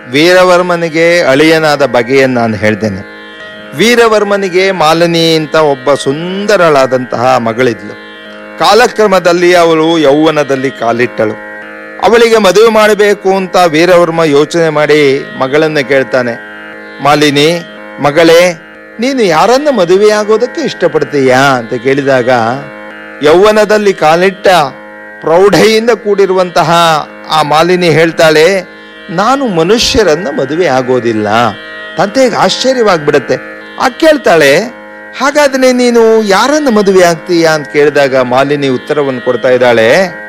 ವೀರವರ್ಮನಿಗೆ ಅಳಿಯನಾದ ಬಗೆಯನ್ನು ನಾನು ಹೇಳ್ತೇನೆ ವೀರವರ್ಮನಿಗೆ ಮಾಲಿನಿ ಅಂತ ಒಬ್ಬ ಸುಂದರಳಾದಂತಹ ಮಗಳಿದ್ಲು ಕಾಲಕ್ರಮದಲ್ಲಿ ಅವಳು ಯೌವನದಲ್ಲಿ ಕಾಲಿಟ್ಟಳು ಅವಳಿಗೆ ಮದುವೆ ಮಾಡಬೇಕು ಅಂತ ವೀರವರ್ಮ ಯೋಚನೆ ಮಾಡಿ ಮಗಳನ್ನ ಕೇಳ್ತಾನೆ ಮಾಲಿನಿ ಮಗಳೇ ನೀನು ಯಾರನ್ನ ಮದುವೆಯಾಗೋದಕ್ಕೆ ಇಷ್ಟಪಡ್ತೀಯಾ ಅಂತ ಕೇಳಿದಾಗ ಯೌವನದಲ್ಲಿ ಕಾಲಿಟ್ಟ ಪ್ರೌಢೆಯಿಂದ ಕೂಡಿರುವಂತಹ ಆ ಮಾಲಿನಿ ಹೇಳ್ತಾಳೆ ನಾನು ಮನುಷ್ಯರನ್ನ ಮದುವೆ ಆಗೋದಿಲ್ಲ ತಂತೆಗೆ ಆಶ್ಚರ್ಯವಾಗ್ಬಿಡತ್ತೆ ಆ ಕೇಳ್ತಾಳೆ ಹಾಗಾದ್ರೆ ನೀನು ಯಾರನ್ನ ಮದುವೆ ಆಗ್ತೀಯಾ ಅಂತ ಕೇಳಿದಾಗ ಮಾಲಿನಿ ಉತ್ತರವನ್ನು ಕೊಡ್ತಾ ಇದ್ದಾಳೆ